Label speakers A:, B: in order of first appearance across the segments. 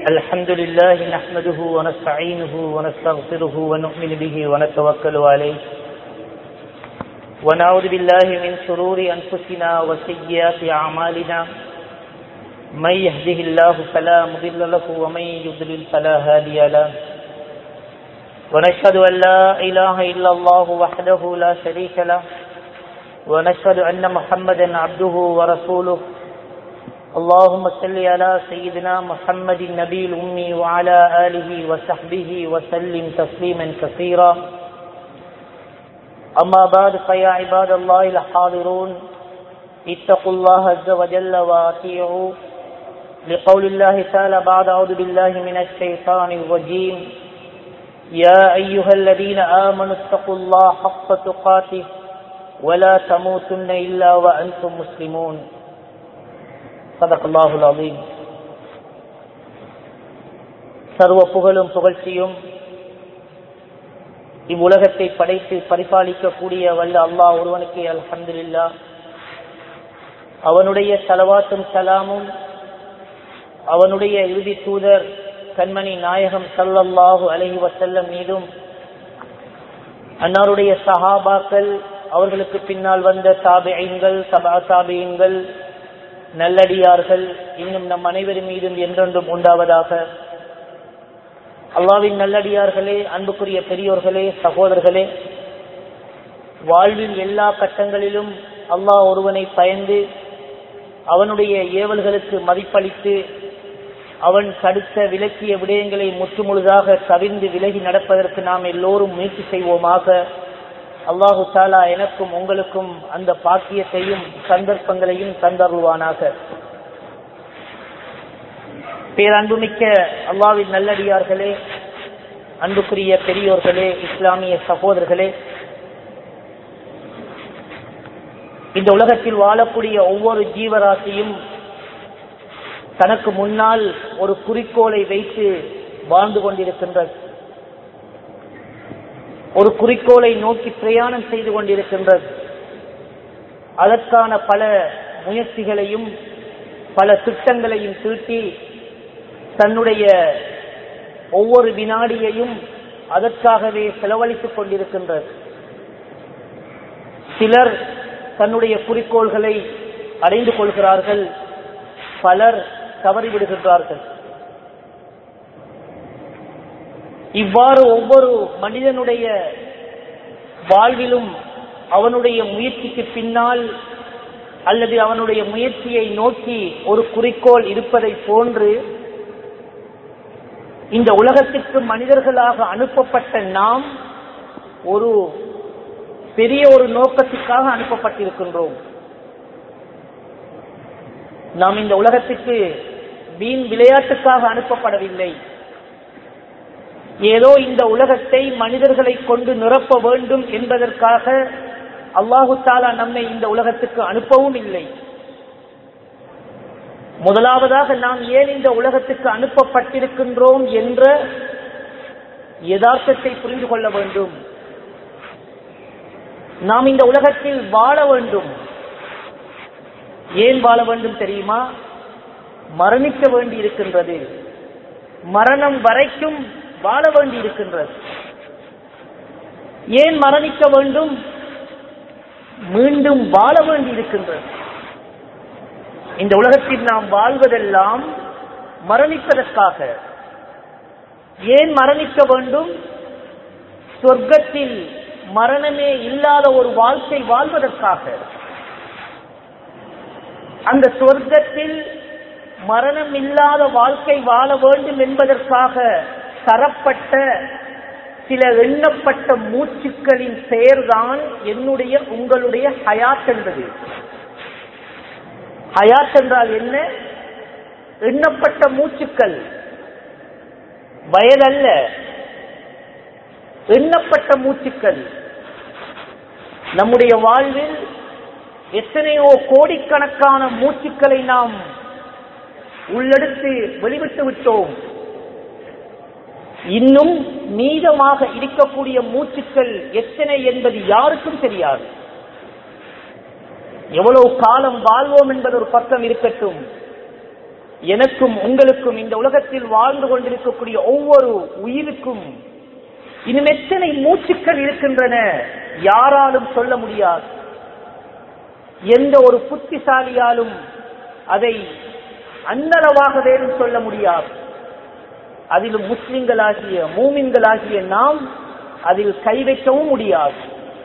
A: الحمد لله نحمده ونستعينه ونستغفره ونؤمن به ونتوكل عليه ونعوذ بالله من شرور أنفسنا وسيئات أعمالنا من يهده الله فلا مضل له ومن يضلل فلا هادي له ونشهد أن لا إله إلا الله وحده لا شريك له ونشهد أن محمدا عبده ورسوله اللهم صل على سيدنا محمد النبي الأمي وعلى آله وصحبه وسلم تسليما كثيرا أما بعد فيا عباد الله الحاضرون اتقوا الله عز وجل وأطيعوا لقول الله تعالى بعد أعوذ بالله من الشيطان الرجيم يا أيها الذين آمنوا اتقوا الله حق تقاته ولا تموتن إلا وأنتم مسلمون صدق الله العظيم சர்வ புகழும் புகழ்ச்சியும் இவ்வுலகத்தை படைத்து பரிபாலிக்கக்கூடிய வல்ல அல்லாஹ் ஒருவனுக்கு அல்ஹம்துலில்லா அவனுடைய சலவாத்தும் சலாமும் அவனுடைய இறுதி தூதர் கண்மணி நாயகம் சல்லல்லாஹு அலஹி வசல்லம் மீதும் அன்னாருடைய சஹாபாக்கள் அவர்களுக்கு பின்னால் வந்த தாபியங்கள் சபா தாபியங்கள் நல்லடியார்கள் இன்னும் நம் அனைவர் மீதும் என்றென்றும் உண்டாவதாக அல்லாவின் நல்லடியார்களே அன்புக்குரிய பெரியோர்களே சகோதரர்களே வாழ்வின் எல்லா கட்டங்களிலும் அல்லாஹ் ஒருவனை பயந்து அவனுடைய ஏவல்களுக்கு மதிப்பளித்து அவன் தடுத்த விலக்கிய விடயங்களை முற்றுமுழுதாக கவிழ்ந்து விலகி நடப்பதற்கு நாம் எல்லோரும் முயற்சி செய்வோமாக அல்லாஹு தாலா எனக்கும் உங்களுக்கும் அந்த பாக்கியத்தையும் சந்தர்ப்பங்களையும் தந்தருவானாக பேரன்புமிக்க அல்லாவின் நல்லடியார்களே அன்புக்குரிய பெரியோர்களே இஸ்லாமிய சகோதரர்களே இந்த உலகத்தில் வாழக்கூடிய ஒவ்வொரு ஜீவராசியும் தனக்கு முன்னால் ஒரு குறிக்கோளை வைத்து வாழ்ந்து கொண்டிருக்கின்றது ஒரு குறிக்கோளை நோக்கி பிரயாணம் செய்து கொண்டிருக்கின்றது அதற்கான பல முயற்சிகளையும் பல திட்டங்களையும் தீட்டி தன்னுடைய ஒவ்வொரு வினாடியையும் அதற்காகவே செலவழித்துக் கொண்டிருக்கின்றது சிலர் தன்னுடைய குறிக்கோள்களை அடைந்து கொள்கிறார்கள் பலர் தவறிவிடுகின்றார்கள் இவ்வாறு ஒவ்வொரு மனிதனுடைய வாழ்விலும் அவனுடைய முயற்சிக்கு பின்னால் அல்லது அவனுடைய முயற்சியை நோக்கி ஒரு குறிக்கோள் இருப்பதை போன்று இந்த உலகத்திற்கு மனிதர்களாக அனுப்பப்பட்ட நாம் ஒரு பெரிய ஒரு நோக்கத்திற்காக அனுப்பப்பட்டிருக்கின்றோம் நாம் இந்த உலகத்திற்கு வீண் விளையாட்டுக்காக அனுப்பப்படவில்லை ஏதோ இந்த உலகத்தை மனிதர்களை கொண்டு நிரப்ப வேண்டும் என்பதற்காக அல்லாஹு தாலா நம்மை இந்த உலகத்துக்கு அனுப்பவும் இல்லை முதலாவதாக நாம் ஏன் இந்த உலகத்துக்கு அனுப்பப்பட்டிருக்கின்றோம் என்ற யதார்த்தத்தை புரிந்து கொள்ள வேண்டும் நாம் இந்த உலகத்தில் வாழ வேண்டும் ஏன் வாழ வேண்டும் தெரியுமா மரணிக்க வேண்டி இருக்கின்றது மரணம் வரைக்கும் வாழ வேண்டி இருக்கின்றது ஏன் மரணிக்க வேண்டும் மீண்டும் வாழ வேண்டி இருக்கின்றது இந்த உலகத்தில் நாம் வாழ்வதெல்லாம் மரணிப்பதற்காக ஏன் மரணிக்க வேண்டும் சொர்க்கத்தில் மரணமே இல்லாத ஒரு வாழ்க்கை வாழ்வதற்காக அந்த சொர்க்கத்தில் மரணம் இல்லாத வாழ்க்கை வாழ வேண்டும் என்பதற்காக தரப்பட்ட சில எண்ணப்பட்ட மூச்சுக்களின் பெயர்தான் என்னுடைய உங்களுடைய ஹயாத் என்பது ஹயாத் என்றால் என்ன எண்ணப்பட்ட மூச்சுக்கள் வயதல்ல எண்ணப்பட்ட மூச்சுக்கள் நம்முடைய வாழ்வில் எத்தனையோ கோடிக்கணக்கான மூச்சுக்களை நாம் உள்ளெடுத்து வெளிவிட்டு விட்டோம் இன்னும் மீதமாக இருக்கக்கூடிய மூச்சுக்கள் எத்தனை என்பது யாருக்கும் தெரியாது எவ்வளவு காலம் வாழ்வோம் என்பது ஒரு பக்கம் இருக்கட்டும் எனக்கும் உங்களுக்கும் இந்த உலகத்தில் வாழ்ந்து கொண்டிருக்கக்கூடிய ஒவ்வொரு உயிருக்கும் இன்னும் எத்தனை மூச்சுக்கள் இருக்கின்றன யாராலும் சொல்ல முடியாது எந்த ஒரு புத்திசாலியாலும் அதை அன்னளவாக வேறும் சொல்ல முடியாது அதிலும் முஸ்லிம்களாகிய மூமின்களாகிய நாம் அதில் கை வைக்கவும் முடியாது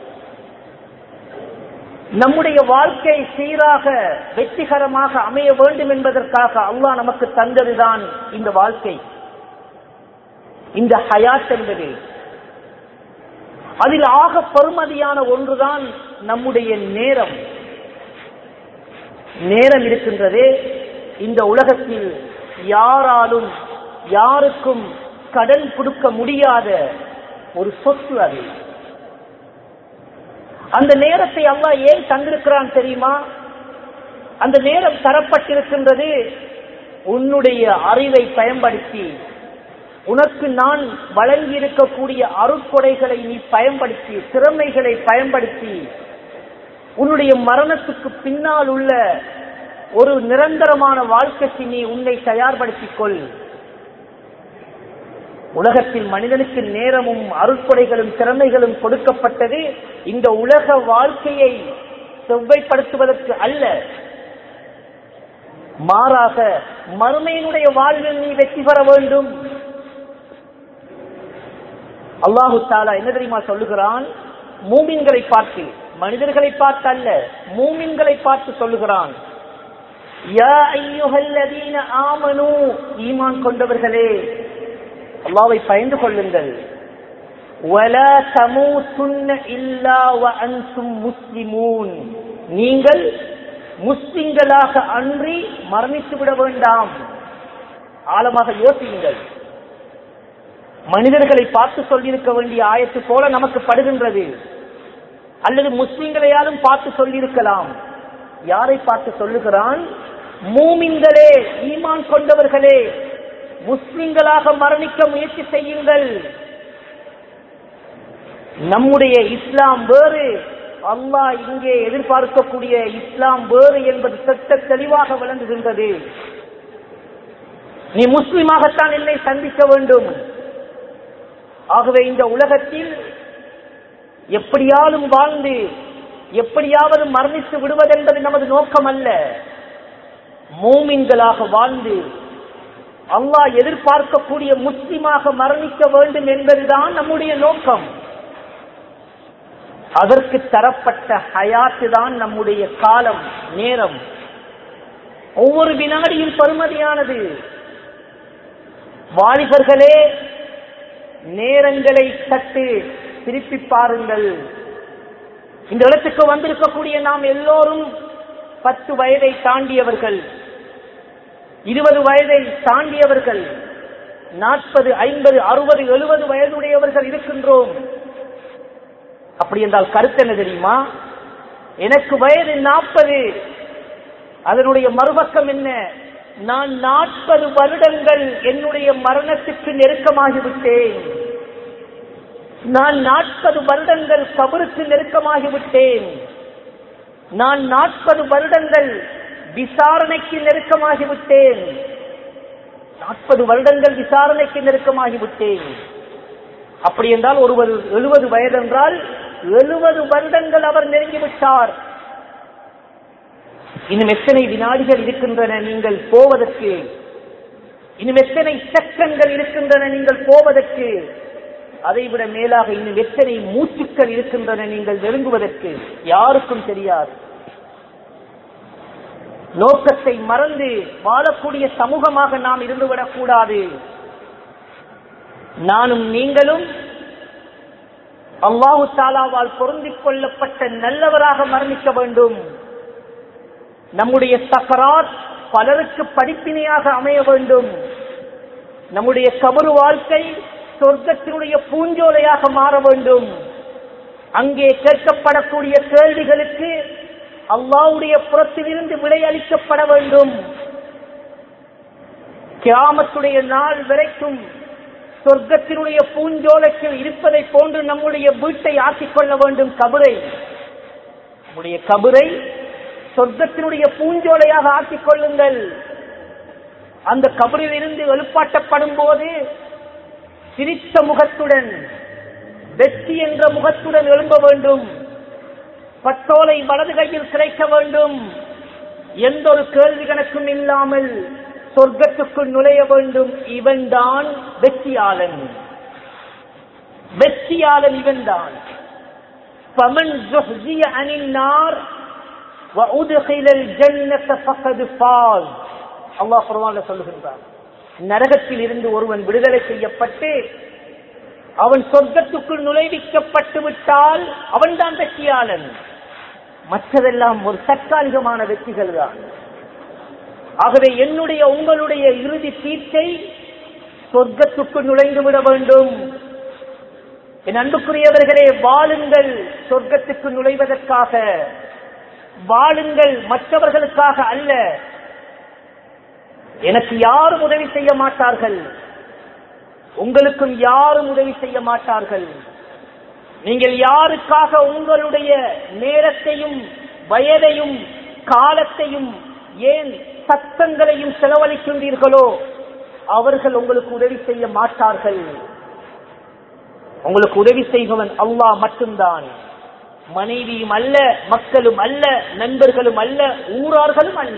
A: நம்முடைய வாழ்க்கை சீராக வெற்றிகரமாக அமைய வேண்டும் என்பதற்காக அல்லாஹ் நமக்கு தந்ததுதான் இந்த வாழ்க்கை இந்த ஹயாத் என்பது அதில் ஆக பெருமதியான ஒன்றுதான் நம்முடைய நேரம் நேரம் இருக்கின்றதே இந்த உலகத்தில் யாராலும் யாருக்கும் கடன் கொடுக்க முடியாத ஒரு சொத்து அது அந்த நேரத்தை அல்லாஹ் ஏன் தந்திருக்கிறான் தெரியுமா அந்த நேரம் தரப்பட்டிருக்கின்றது உன்னுடைய அறிவை பயன்படுத்தி உனக்கு நான் வழங்கி இருக்கக்கூடிய அருட்கொடைகளை நீ பயன்படுத்தி திறமைகளை பயன்படுத்தி உன்னுடைய மரணத்துக்கு பின்னால் உள்ள ஒரு நிரந்தரமான வாழ்க்கைக்கு நீ உன்னை தயார்படுத்திக் கொள் உலகத்தில் மனிதனுக்கு நேரமும் அருட்கொடைகளும் திறமைகளும் கொடுக்கப்பட்டது இந்த உலக வாழ்க்கையை செவ்வைப்படுத்துவதற்கு அல்ல மாறாக மறுமையினுடைய வாழ்வில் நீ வெற்றி பெற வேண்டும் அல்லாஹு தாலா என்ன தெரியுமா சொல்லுகிறான் மூமின்களை பார்த்து மனிதர்களை பார்த்து அல்ல மூமின்களை பார்த்து சொல்லுகிறான் யா ஐயுஹல்லதீன ஆமனு ஈமான் கொண்டவர்களே அல்லாவை பயந்து கொள்ளுங்கள் وَلَا تَمُوتُنَّ إِلَّا وَأَنْتُمْ முஸ்லிமூன் நீங்கள் முஸ்லிம்களாக அன்றி மரணித்து விட வேண்டாம் ஆழமாக யோசியுங்கள் மனிதர்களை பார்த்து சொல்லியிருக்க வேண்டிய ஆயத்து போல நமக்கு படுகின்றது அல்லது முஸ்லிம்களையாலும் பார்த்து சொல்லியிருக்கலாம் யாரை பார்த்து சொல்லுகிறான் மூமின்களே ஈமான் கொண்டவர்களே முஸ்லிம்களாக மரணிக்க முயற்சி செய்யுங்கள் நம்முடைய இஸ்லாம் வேறு அல்லாஹ் இங்கே எதிர்பார்க்கக்கூடிய இஸ்லாம் வேறு என்பது சட்ட தெளிவாக விளங்குகின்றது நீ முஸ்லிமாகத்தான் என்னை சந்திக்க வேண்டும் ஆகவே இந்த உலகத்தில் எப்படியாலும் வாழ்ந்து எப்படியாவது மரணித்து விடுவதென்பது நமது நோக்கம் அல்ல மூமின்களாக வாழ்ந்து அல்லாஹ் எதிர்பார்க்கக்கூடிய முஸ்லிமாக மரணிக்க வேண்டும் என்பதுதான் நம்முடைய நோக்கம் அதற்கு தரப்பட்ட ஹயாத்து தான் நம்முடைய காலம் நேரம் ஒவ்வொரு வினாடியும் பருமதியானது வாலிபர்களே நேரங்களை சற்று திருப்பி பாருங்கள் இந்த இடத்துக்கு வந்திருக்கக்கூடிய நாம் எல்லோரும் பத்து வயதை தாண்டியவர்கள் இருபது வயதை தாண்டியவர்கள் நாற்பது ஐம்பது அறுபது எழுபது வயதுடையவர்கள் இருக்கின்றோம் அப்படி என்றால் கருத்து என்ன தெரியுமா எனக்கு வயது நாற்பது அதனுடைய மறுபக்கம் என்ன நான் நாற்பது வருடங்கள் என்னுடைய மரணத்துக்கு நெருக்கமாகிவிட்டேன் நான் நாற்பது வருடங்கள் கபருக்கு நெருக்கமாகிவிட்டேன் நான் நாற்பது வருடங்கள் விசாரணைக்கு நெருக்கமாகிவிட்டேன் நாற்பது வருடங்கள் விசாரணைக்கு நெருக்கமாகிவிட்டேன் அப்படி என்றால் ஒருவர் எழுபது வயது என்றால் எழுபது வருடங்கள் அவர் நெருங்கிவிட்டார் இன்னும் எத்தனை வினாடிகள் இருக்கின்றன நீங்கள் போவதற்கு இன்னும் எத்தனை செக்கங்கள் இருக்கின்றன நீங்கள் போவதற்கு அதைவிட மேலாக இன்னும் எத்தனை மூச்சுக்கள் இருக்கின்றன நீங்கள் நெருங்குவதற்கு யாருக்கும் தெரியாது நோக்கத்தை மறந்து வாழக்கூடிய சமூகமாக நாம் இருந்துவிடக் கூடாது நானும் நீங்களும் அல்லாஹு தாலாவால் பொருந்திக் கொள்ளப்பட்ட நல்லவராக மரணிக்க வேண்டும் நம்முடைய சக்கராத் பலருக்கு படிப்பினையாக அமைய வேண்டும் நம்முடைய கபரு வாழ்க்கை சொர்க்கத்தினுடைய பூஞ்சோலையாக மாற வேண்டும் அங்கே கேட்கப்படக்கூடிய கேள்விகளுக்கு அல்லாவுடைய புறத்திலிருந்து விடையளிக்கப்பட வேண்டும் கியாமத்துடைய நாள் வரைக்கும் சொர்க்கத்தினுடைய பூஞ்சோலைக்கு இருப்பதை போன்று நம்முடைய வீட்டை ஆக்கிக் கொள்ள வேண்டும் கபரை நம்முடைய கபரை சொர்க்கத்தினுடைய பூஞ்சோலையாக ஆக்கிக் கொள்ளுங்கள் அந்த கபரில் இருந்து எழுப்பாட்டப்படும் போது சிரித்த முகத்துடன் வெற்றி என்ற முகத்துடன் எழும்ப வேண்டும் பத்தோலை வலது கையில் கிடைக்க வேண்டும் எந்த ஒரு கேள்வி கணக்கும் இல்லாமல் சொர்க்கத்துக்குள் நுழைய வேண்டும் இவன்தான் வெற்றியாளன் வெற்றியாளன் இவன்தான் فمن زحزي عن النار وأدخل الجنة فقد فاز அல்லாஹ் குர்ஆன்ல சொல்லுகின்றார் நரகத்தில் இருந்து ஒருவன் விடுதலை செய்யப்பட்டு அவன் சொர்க்கத்துக்குள் நுழைவிக்கப்பட்டு விட்டால் அவன்தான் வெற்றியாளன் மற்றதெல்லாம் ஒரு தற்காலிகமான வெற்றிகள் தான் ஆகவே என்னுடைய உங்களுடைய இறுதி தீர்ச்சை சொர்க்கத்துக்குள் நுழைந்து விட வேண்டும் என் அன்புக்குரியவர்களே வாழுங்கள் சொர்க்கத்துக்கு நுழைவதற்காக வாழுங்கள் மற்றவர்களுக்காக அல்ல எனக்கு யாரும் உதவி செய்ய மாட்டார்கள் உங்களுக்கும் யாரும் உதவி செய்ய மாட்டார்கள் நீங்கள் யாருக்காக உங்களுடைய நேரத்தையும் வயதையும் காலத்தையும் ஏன் சத்தங்களையும் செலவழிக்கின்றீர்களோ அவர்கள் உங்களுக்கு உதவி செய்ய மாட்டார்கள் உங்களுக்கு உதவி செய்பவன் அல்லாஹ் மட்டும்தான் மனைவியும் அல்ல மக்களும் அல்ல நண்பர்களும் அல்ல ஊரார்களும் அல்ல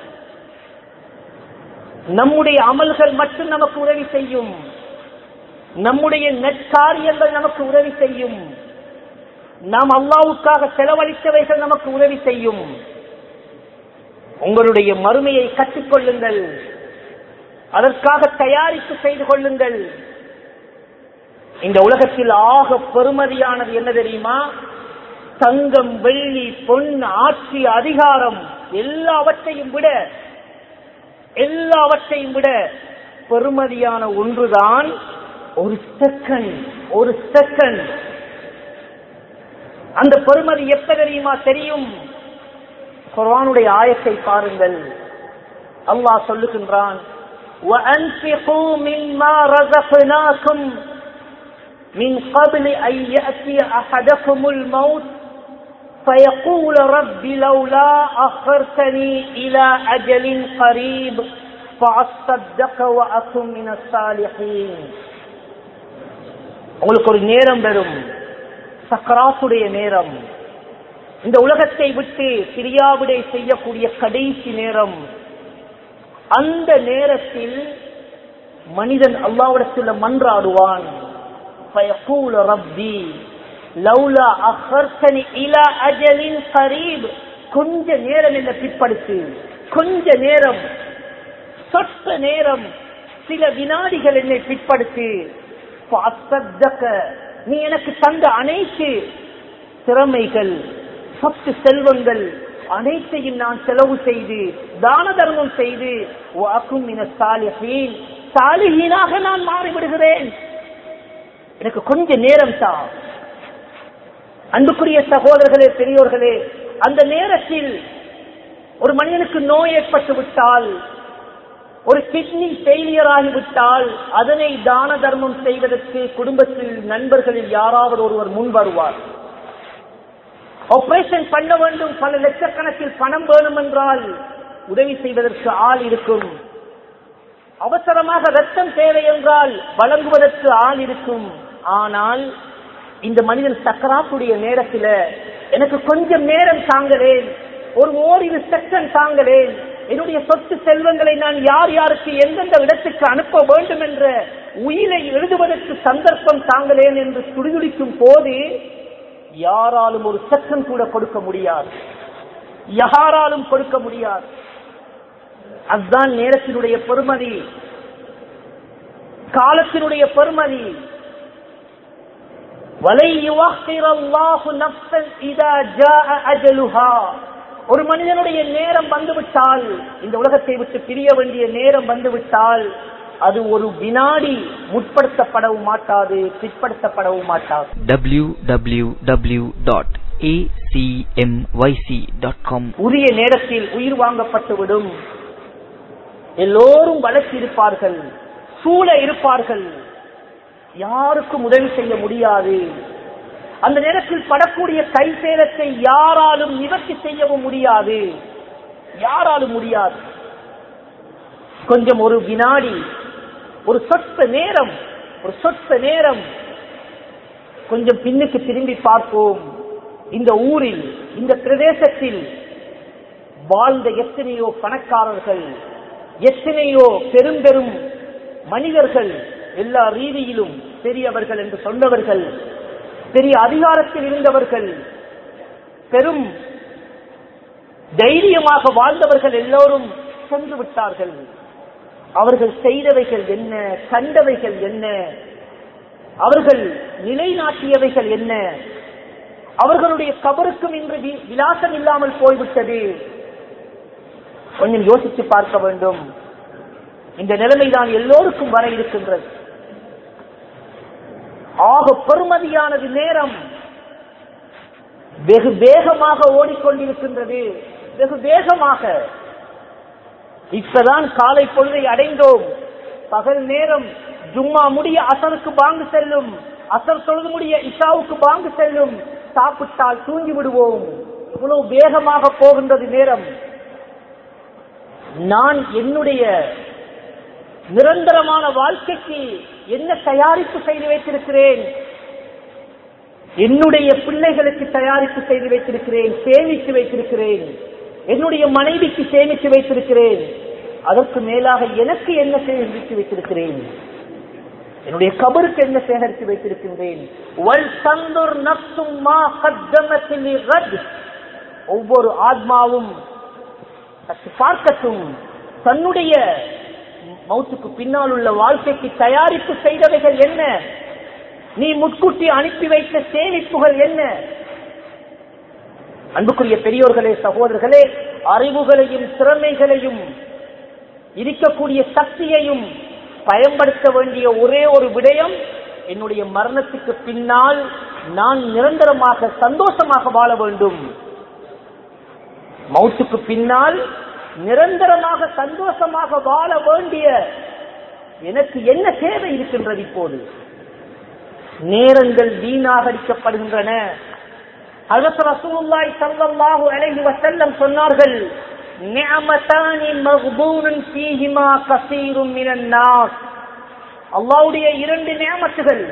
A: நம்முடைய அமல்கள் மட்டும் நமக்கு உதவி செய்யும் நம்முடைய நற்காரியங்கள் நமக்கு உதவி செய்யும் நாம் அல்லாவுக்காக செலவழித்தவைகள் நமக்கு உதவி செய்யும் உங்களுடைய மறுமையை கற்றுக்கொள்ளுங்கள் அதற்காக தயாரிப்பு செய்து கொள்ளுங்கள் இந்த உலகத்தில் ஆக பெருமதியானது என்ன தெரியுமா தங்கம் வெள்ளி பொன் ஆட்சி அதிகாரம் எல்லாவற்றையும் விட எல்லாவற்றையும் விட பெருமதியான ஒன்றுதான் ஒரு செகண்ட் ஒரு செகண்ட் அந்த பெருமதி எப்ப தெரியுமா தெரியும் குர்ஆனுடைய ஆயத்தை பாருங்கள் அல்லாஹ் சொல்லுகின்றான் وَأَنْفِقُوا مِمَّا رَزَقْنَاكُمْ من قبل أن يأتي أحدكم الموت فيقول رب لولا أخرتني إلى أجل قريب فأصدق وأكن من الصالحين உங்களுக்கு ஒரு நேரம் வரும் சக்கராத்துடைய நேரம் இந்த உலகத்தை விட்டு பிரியாவிடை செய்யக்கூடிய கடைசி நேரம் அந்த நேரத்தில் மனிதன் அல்லாவிடத்தில் மன்றாடுவான் فيقول ربي لولا أخرتني إلى أجل قريب கொஞ்ச நேரம் என்ன பிற்படுத்து கொஞ்ச நேரம் சொற்ப நேரம் சில வினாடிகள் என்னை பிற்படுத்து நீ எனக்கு தந்த அனைத்து திறமைகள் சொத்து செல்வங்கள் அனைத்தையும் நான் செலவு செய்து தான தர்மம் செய்து வாக்கும் சாலிஹீனாக நான் மாறிவிடுகிறேன் எனக்கு கொஞ்ச நேரம் தான் அன்புக்குரிய சகோதரர்களே பெரியோர்களே அந்த நேரத்தில் ஒரு மனிதனுக்கு நோய் ஏற்பட்டு விட்டால் ஒரு கிட்னி ஃபெயிலியர் ஆகிவிட்டால் அதனை தான தர்மம் செய்வதற்கு குடும்பத்தில் நண்பர்களில் யாராவது ஒருவர் முன் வருவார் ஆபரேஷன் பண்ண வேண்டும் பல லட்சக்கணக்கில் பணம் வேணும் என்றால் உதவி செய்வதற்கு ஆள் இருக்கும் அவசரமாக ரத்தம் தேவை என்றால் வழங்குவதற்கு ஆள் இருக்கும் ஆனால் இந்த மனிதன் சக்கராத்துடைய நேரத்தில் எனக்கு கொஞ்சம் நேரம் தாங்களேன் ஒரு ஓரிரு செகண்ட் தாங்களேன் என்னுடைய சொத்து செல்வங்களை நான் யார் யாருக்கு எந்தெந்த இடத்துக்கு அனுப்ப வேண்டும் என்ற உயிரை எழுதுவதற்கு சந்தர்ப்பம் தாங்களேன் என்று துடிதுடிக்கும் போது யாராலும் ஒரு செகண்ட் கூட கொடுக்க முடியாது யாராலும் கொடுக்க முடியாது அதுதான் நேரத்தினுடைய பெருமதி காலத்தினுடைய பெருமதி வலை யுவஹிரல்லாஹு நஃப்ஸன் இதா ஜாஅ அஜலுஹா ஒரு மனிதனுடைய நேரம் வந்துவிட்டால் இந்த உலகத்தை விட்டு பிரிய வேண்டிய நேரம் வந்துவிட்டால் அது ஒரு வினாடி முற்படுத்தப்படவும் மாட்டாது பிற்படுத்தப்படவும் மாட்டாது
B: www.acmyc.com
A: உரிய நேரத்தில் உயிர் வாங்கப்பட்டுவிடும் எல்லோரும் வளர்ச்சி இருப்பார்கள் சூழ இருப்பார்கள் யாருக்கும் உதவி செய்ய முடியாது அந்த நேரத்தில் படக்கூடிய கை சேதத்தை யாராலும் நிவர்த்தி செய்யவும் முடியாது யாராலும் முடியாது கொஞ்சம் ஒரு வினாடி ஒரு சொற்ப நேரம் ஒரு சொற்ப நேரம் கொஞ்சம் பின்னுக்கு திரும்பி பார்ப்போம் இந்த ஊரில் இந்த பிரதேசத்தில் வாழ்ந்த எத்தனையோ பணக்காரர்கள் எத்தனையோ பெரும் பெரும் மனிதர்கள் எல்லா ரீதியிலும் பெரியவர்கள் என்று சொன்னவர்கள் பெரிய அதிகாரத்தில் இருந்தவர்கள் பெரும் தைரியமாக வாழ்ந்தவர்கள் எல்லோரும் சென்று விட்டார்கள் அவர்கள் செய்தவைகள் என்ன கண்டவைகள் என்ன அவர்கள் நிலைநாட்டியவைகள் என்ன அவர்களுடைய கபருக்கும் இன்று வி- விலாசம் இல்லாமல் போய்விட்டது கொஞ்சம் யோசித்து பார்க்க வேண்டும் இந்த நிலைமைதான் எல்லோருக்கும் வர இருக்கின்றது ஆக பெருமதியானது நேரம் வெகு வேகமாக ஓடிக்கொண்டிருக்கின்றது வெகு வேகமாக இப்பதான் காலை பொழுதை அடைந்தோம் பகல் நேரம் ஜும்மா முடிய அசருக்கு பாங்கு செல்லும் அசர் தொழுது முடிய இஷாவுக்கு பாங்கு செல்லும் சாப்பிட்டால் தூங்கி விடுவோம் இவ்வளவு வேகமாக போகின்றது நேரம் நான் என்னுடைய நிரந்தரமான வாழ்க்கைக்கு என்ன தயாரிப்பு செய்து வைத்திருக்கிறேன் என்னுடைய பிள்ளைகளுக்கு தயாரிப்பு செய்து வைத்திருக்கிறேன் சேமித்து வைத்திருக்கிறேன் என்னுடைய மனைவிக்கு சேமித்து வைத்திருக்கிறேன் அதற்கு மேலாக எனக்கு என்ன சேமித்து வைத்திருக்கிறேன் என்னுடைய கபருக்கு என்ன சேகரித்து வைத்திருக்கின்றேன் வல் தந்துர் நப்சும் மா கத்தமத் லிகத். ஒவ்வொரு ஆத்மாவும் சற்று பார்க்கட்டும் தன்னுடைய மௌத்துக்கு பின்னால் உள்ள வாழ்க்கைக்கு தயாரிப்பு செய்தவைகள் என்ன நீ முட்கூட்டி அனுப்பி வைத்த சேமிப்புகள் என்ன அன்புக்குரிய பெரியோர்களே சகோதரர்களே அறிவுகளையும் திறமைகளையும் இருக்கக்கூடிய சக்தியையும் பயன்படுத்த வேண்டிய ஒரே ஒரு விடயம் என்னுடைய மரணத்துக்கு பின்னால் நான் நிரந்தரமாக சந்தோஷமாக வாழ வேண்டும் மௌத்துக்கு பின்னால் நிரந்தரமாக சந்தோஷமாக வாழ வேண்டிய எனக்கு என்ன தேவை இருக்கின்றது இப்போது நேரங்கள் வீணாகடிக்கப்படுகின்றன ஹஜரத் ரசூலுல்லாஹி ஸல்லல்லாஹு அலைஹி வஸல்லம் சொன்னார்கள் நிஅமதானி மக்பூனுன் ஃபீஹிமா கஸீரும் மினன் நாஸ் அல்லாஹ்வுடைய இரண்டு நியமத்துகள்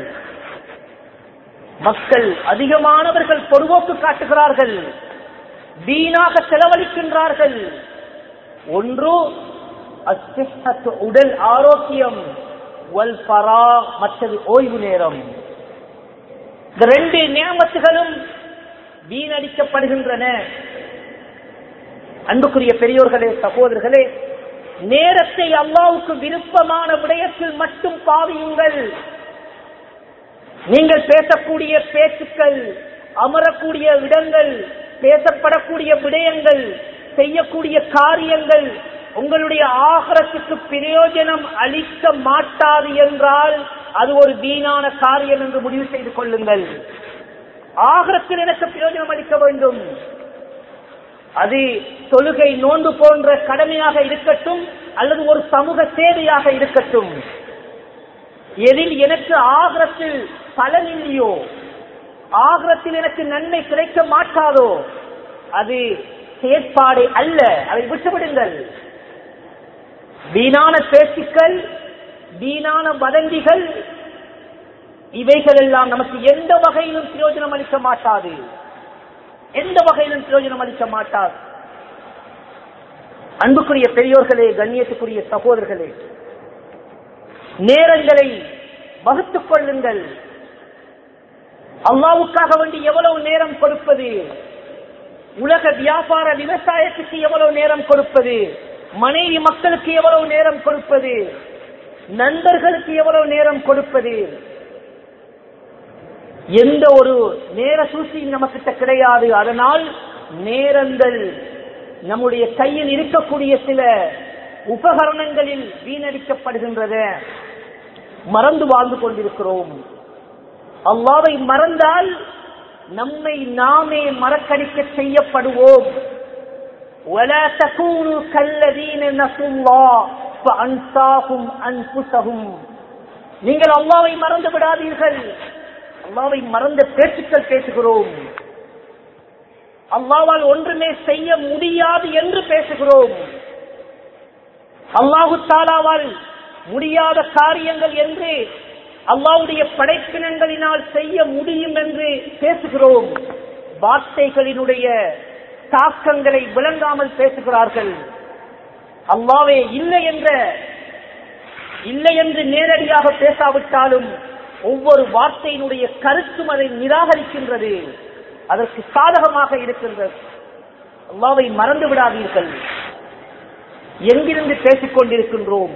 A: மக்கள் அதிகமானவர்கள் பொதுவோக்கு காட்டுகிறார்கள் வீணாக செலவழிக்கின்றார்கள் ஒன்று அஸ்ஸிஹத்து உடல் ஆரோக்கியம் வல் பரா மற்றது ஓய்வு நேரம் இந்த ரெண்டு நியமத்துகளும் வீணடிக்கப்படுகின்றன அன்புக்குரிய பெரியோர்களே சகோதரர்களே நேரத்தை அல்லாவுக்கு விருப்பமான விடயத்தில் மட்டும் பாவியுங்கள் நீங்கள் பேசக்கூடிய பேச்சுக்கள் அமரக்கூடிய இடங்கள் பேசப்படக்கூடிய விடயங்கள் செய்யக்கூடிய காரியங்கள் உங்களுடைய ஆகரத்துக்கு பிரயோஜனம் அளிக்க மாட்டாது என்றால் அது ஒரு வீணான காரியம் என்று முடிவு செய்து கொள்ளுங்கள் ஆகரத்தில் எனக்கு பிரயோஜனம் அளிக்க வேண்டும் அது தொழுகை நோன்பு போன்ற கடமையாக இருக்கட்டும் அல்லது ஒரு சமூக சேவையாக இருக்கட்டும் எதில் எனக்கு ஆகரத்தில் பலன் இல்லையோ ஆகரத்தில் எனக்கு நன்மை கிடைக்க மாட்டாதோ அது செயற்பாடு அல்ல அதை விட்டுவிடுங்கள் வீணான பேச்சுக்கள் வீணான வதந்திகள் இவைகள் எல்லாம் நமக்கு எந்த வகையிலும் பிரயோஜனம் அளிக்க மாட்டாது எந்த வகையிலும் பிரயோஜனம் அளிக்க மாட்டார் அன்புக்குரிய பெரியோர்களே கண்ணியத்துக்குரிய சகோதரர்களே நேரங்களை வகுத்துக் கொள்ளுங்கள் அல்லாவுக்காக வேண்டி எவ்வளவு நேரம் கொடுப்பது உலக வியாபார விவசாயத்துக்கு எவ்வளவு நேரம் கொடுப்பது மனைவி மக்களுக்கு எவ்வளவு நேரம் கொடுப்பது நண்பர்களுக்கு எவ்வளவு நேரம் கொடுப்பது எந்த ஒரு நேர சூழ்ச்சியும் நமக்கிட்ட கிடையாது அதனால் நேரங்கள் நம்முடைய கையில் இருக்கக்கூடிய சில உபகரணங்களில் வீணடிக்கப்படுகின்றன மறந்து வாழ்ந்து கொண்டிருக்கிறோம் அல்லாவை மறந்தால் நம்மை நாமே மறக்கடிக்க செய்யப்படுவோம் ولا تكونوا كالذين نسوا الله فأنساهم أنفسهم நீங்கள் அல்லாவை மறந்து விடாதீர்கள் அல்லாவை மறந்த பேச்சுக்கள் பேசுகிறோம் அல்லாவால் ஒன்றுமே செய்ய முடியாது என்று பேசுகிறோம் அல்லாஹு தாலாவால் முடியாத காரியங்கள் என்று அல்லாவுடைய படைப்பினங்களினால் செய்ய முடியும் என்று பேசுகிறோம் வார்த்தைகளினுடைய தாக்கங்களை விளங்காமல் பேசுகிறார்கள் அல்லாவே இல்லை என்ற இல்லை என்று நேரடியாக பேசாவிட்டாலும் ஒவ்வொரு வார்த்தையினுடைய கருத்தும் அதை நிராகரிக்கின்றது அதற்கு சாதகமாக இருக்கின்றது அல்லாவை மறந்து விடாதீர்கள் எங்கிருந்து பேசிக் கொண்டிருக்கின்றோம்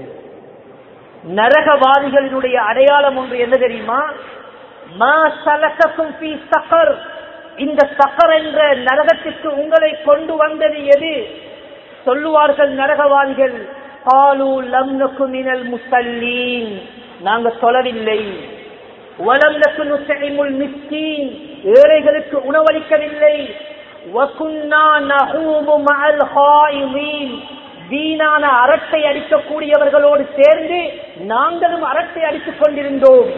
A: நரகவாதிகளினுடைய அடையாளம் ஒன்று என்ன தெரியுமா மா சலகக்கும் ஃபீ சக்கர் இந்த சக்கர் என்ற நரகத்திற்கு உங்களை கொண்டு வந்தது எது சொல்லுவார்கள் நரகவாதிகள் காலு லம் நக்கு மினல் முசல்லீன் நாங்க தொழவில்லை வலம் நக்கு நுசைமுல் மிஸ்கீன் ஏழைகளுக்கு உணவளிக்கவில்லை வகுன்னா நஹூமு மஅல் ஹாயிமீன் வீணான அரட்டை அடிக்கக்கூடியவர்களோடு சேர்ந்து நாங்களும் அரட்டை அடித்துக் கொண்டிருந்தோம்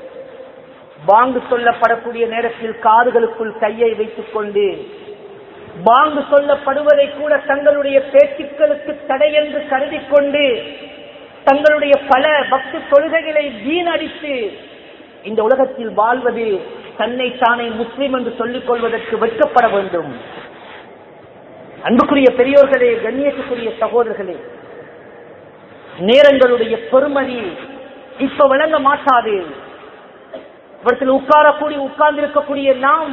A: பாங்கு சொல்லப்படக்கூடிய நேரத்தில் காதுகளுக்குள் கையை வைத்துக் கொண்டு பாங்கு சொல்லப்படுவதை கூட தங்களுடைய பேச்சுக்களுக்கு தடை என்று கருதி கொண்டு தங்களுடைய பல பக்தி தொழுகைகளை வீணடித்து இந்த உலகத்தில் வாழ்வது தன்னை தானே முஸ்லிம் என்று சொல்லிக் கொள்வதற்கு வெட்கப்பட வேண்டும் அன்புக்குரிய பெரியோர்களே கண்ணியத்துக்குரிய சகோதரர்களே நேரங்களுடைய பெருமதி இப்ப விளங்க மாட்டாது இவற்றில் உட்காரக்கூடிய உட்கார்ந்து இருக்கக்கூடிய நாம்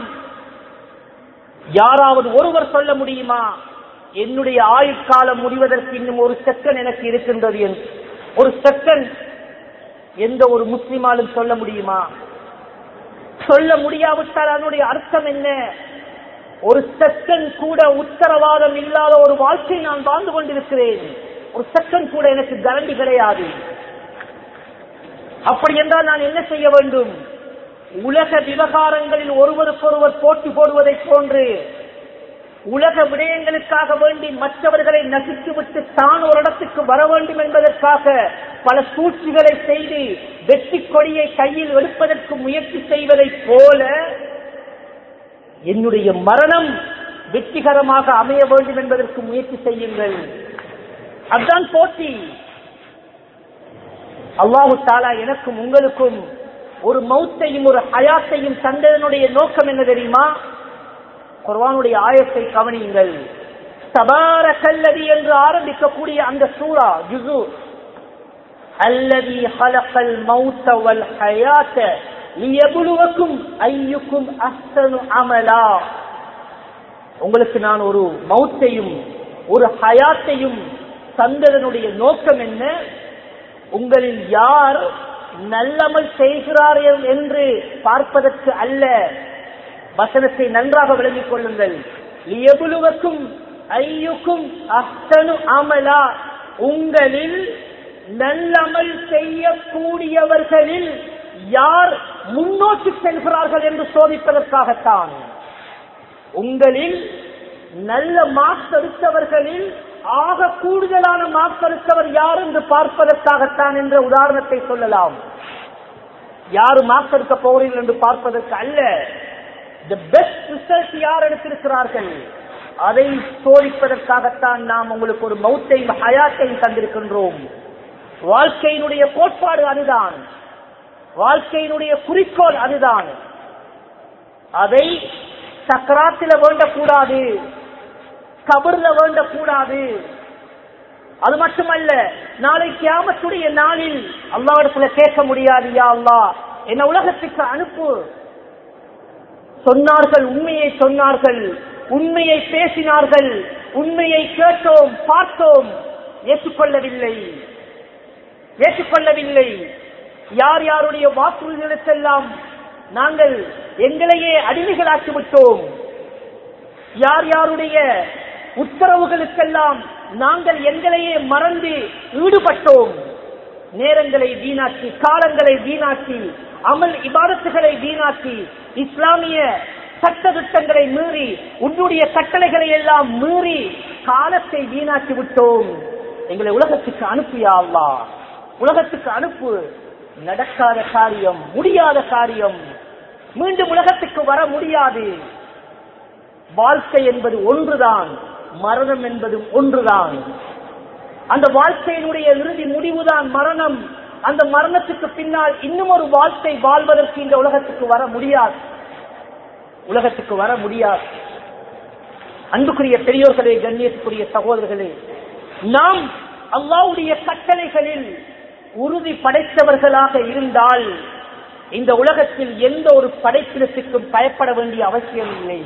A: யாராவது ஒருவர் சொல்ல முடியுமா என்னுடைய ஆயுட்காலம் முடிவதற்கு இன்னும் ஒரு செகண்ட் எனக்கு இருக்கின்றது என்று ஒரு செகண்ட் எந்த ஒரு முஸ்லிமாலும் சொல்ல முடியுமா சொல்ல முடியாவிட்டால் அதனுடைய அர்த்தம் என்ன ஒரு செகண்ட் கூட உத்தரவாதம் இல்லாத ஒரு வாழ்க்கை நான் வாழ்ந்து கொண்டிருக்கிறேன் ஒரு செகண்ட் கூட எனக்கு கரண்டி கிடையாது அப்படி என்றால் நான் என்ன செய்ய வேண்டும் உலக விவகாரங்களில் ஒருவருக்கொருவர் போட்டி போடுவதை போன்று உலக விடயங்களுக்காக வேண்டி மற்றவர்களை நசித்துவிட்டு தான் ஒரு இடத்துக்கு வர வேண்டும் என்பதற்காக பல சூழ்ச்சிகளை செய்து வெற்றி கொடியை கையில் எடுப்பதற்கு முயற்சி செய்வதைப் போல என்னுடைய மரணம் வெற்றிகரமாக அமைய வேண்டும் என்பதற்கு முயற்சி செய்யுங்கள் அதுதான் போட்டி அல்லாஹு தாலா எனக்கும் உங்களுக்கும் ஒரு மௌத்தையும் ஒரு ஹயாத்தையும் தந்ததனுடைய நோக்கம் என்ன தெரியுமா குர்வானுடைய ஆயத்தை கவனியுங்கள் சபார கல்லதி என்று ஆரம்பிக்கக்கூடிய அந்த சூரா ஜுசு அல்லதி ஹலகல் மௌத்த வல் ஹயாத்த லியபுலுவக்கும் ஐயுக்கும் அஹ்சனு அமலா உங்களுக்கு நான் ஒரு மௌத்தையும் ஒரு ஹயாத்தையும் தந்ததனுடைய நோக்கம் என்ன உங்களில் யார் நல்லமல் செய்கிறார்கள் என்று பார்ப்பதற்கு அல்ல வசனத்தை நன்றாக விளங்கிக் கொள்ளுங்கள் எவ்வளவுக்கும் ஐயுக்கும் அஹ்சனு அமலா உங்களில் நல்லமல் செய்யக்கூடியவர்களில் யார் முன்னோக்கி செல்கிறார்கள் என்று சோதிப்பதற்காகத்தான் உங்களில் நல்ல மார்க்ஸ் எடுத்தவர்களில் ஆக கூடுதலான மார்க்ஸ் எடுத்தவர் யார் என்று பார்ப்பதற்காகத்தான் என்ற உதாரணத்தை சொல்லலாம் யாரு மார்க்ஸ் எடுக்க போகிறீர்கள் என்று பார்ப்பதற்கு அல்ல த பெஸ்ட் ரிசல்ட் யார் எடுத்திருக்கிறார்கள் அதை சோதிப்பதற்காகத்தான் நாம் உங்களுக்கு ஒரு மௌத்தை ஹயாத்தை தந்திருக்கின்றோம் வாழ்க்கையினுடைய கோட்பாடு அதுதான் வாழ்க்கையினுடைய குறிக்கோள் அதுதான் அதை சக்கராத்தில வேண்டக்கூடாது கபர்ல வேண்டக்கூடாது அது மட்டுமல்ல நாளை கியாமத்துடைய நாளில் அல்லாவிடத்துல கேட்க முடியாது யா அல்லா என்ன உலகத்துக்கு அனுப்பு சொன்னார்கள் உண்மையை சொன்னார்கள் உண்மையை பேசினார்கள் உண்மையை கேட்டோம் பார்த்தோம் ஏற்றுக்கொள்ளவில்லை ஏற்றுக்கொள்ளவில்லை யார் யாருடைய வாக்குறுதிகளுக்கெல்லாம் நாங்கள் எங்களையே அடிமைகளாக்கி விட்டோம் யார் யாருடைய உத்தரவுகளுக்கெல்லாம் நாங்கள் எங்களையே மறந்து ஈடுபட்டோம் நேரங்களை வீணாக்கி காலங்களை வீணாக்கி அமல் இபாதத்துகளை வீணாக்கி இஸ்லாமிய சட்ட திட்டங்களை மீறி உன்னுடைய கட்டளைகளை எல்லாம் மீறி காலத்தை வீணாக்கி விட்டோம் எங்களை உலகத்துக்கு அனுப்பியா அல்லா உலகத்துக்கு அனுப்பு நடக்காத காரியம் முடியாத காரியம் மீண்டும் உலகத்துக்கு வர முடியாது வாழ்க்கை என்பது ஒன்றுதான் மரணம் என்பது ஒன்றுதான் அந்த வாழ்க்கையினுடைய இறுதி முடிவுதான் மரணம் அந்த மரணத்துக்கு பின்னால் இன்னும் ஒரு வாழ்க்கை வாழ்வதற்கு இந்த உலகத்துக்கு வர முடியாது உலகத்துக்கு வர முடியாது அன்புக்குரிய பெரியோர்களே கண்ணியத்துக்குரிய சகோதரர்களே நாம் அல்லாவுடைய கட்டளைகளில் உறுதி படைத்தவர்களாக இருந்தால் இந்த உலகத்தில் எந்த ஒரு படைப்பினத்துக்கும் பயப்பட வேண்டிய அவசியம் இல்லை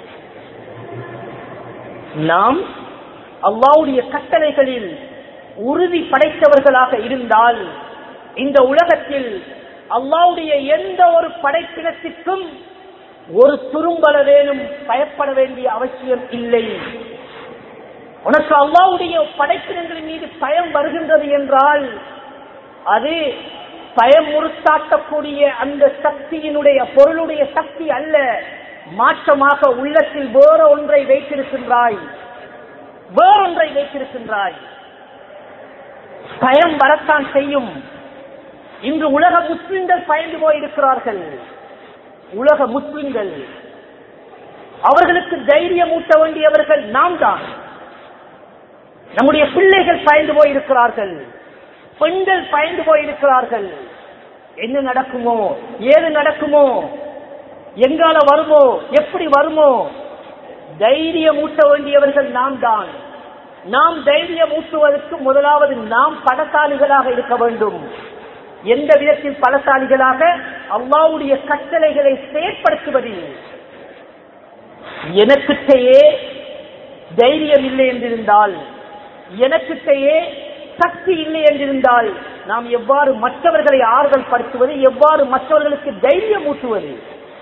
A: நாம் அல்லாவுடைய கட்டளைகளில் உறுதி படைத்தவர்களாக இருந்தால் இந்த உலகத்தில் அல்லாவுடைய எந்த ஒரு படைப்பினத்திற்கும் ஒரு துரும்பளவேனும் பயப்பட வேண்டிய அவசியம் இல்லை உனக்கு அல்லாவுடைய படைப்பினங்களின் மீது பயம் வருகின்றது என்றால் அது பயமுறுத்தாட்டக்கூடிய அந்த சக்தியினுடைய பொருளுடைய சக்தி அல்ல மாற்றமாக உள்ளத்தில் வேற ஒன்றை வைத்திருக்கின்றாய் வேறொன்றை வைத்திருக்கின்றாய் பயம் வரத்தான் செய்யும் இன்று உலக முஸ்லிம்கள் பயந்து போயிருக்கிறார்கள் உலக முஸ்லிம்கள் அவர்களுக்கு தைரியம் ஊட்ட வேண்டியவர்கள் நாம் தான் நம்முடைய பிள்ளைகள் பயந்து போயிருக்கிறார்கள் பெண்கள் பயந்து போயிருக்கிறார்கள் என்ன நடக்குமோ ஏது நடக்குமோ எங்கால வருமோ எப்படி வருமோ தைரியம் ஊட்ட வேண்டியவர்கள் நாம் தான் நாம் தைரியம் ஊட்டுவதற்கு முதலாவது நாம் படசாலிகளாக இருக்க வேண்டும் எந்த விதத்தில் பலசாலிகளாக அல்லாவுடைய கட்டளைகளை செயற்படுத்துவதில் எனக்கிட்டேயே தைரியம் இல்லை என்றிருந்தால் எனக்கிட்டேயே சக்தி இல்லை என்றிருந்தால் நாம் எவ்வாறு மற்றவர்களை ஆறுதல் படுத்துவது எவ்வாறு மற்றவர்களுக்கு தைரியம் ஊட்டுவது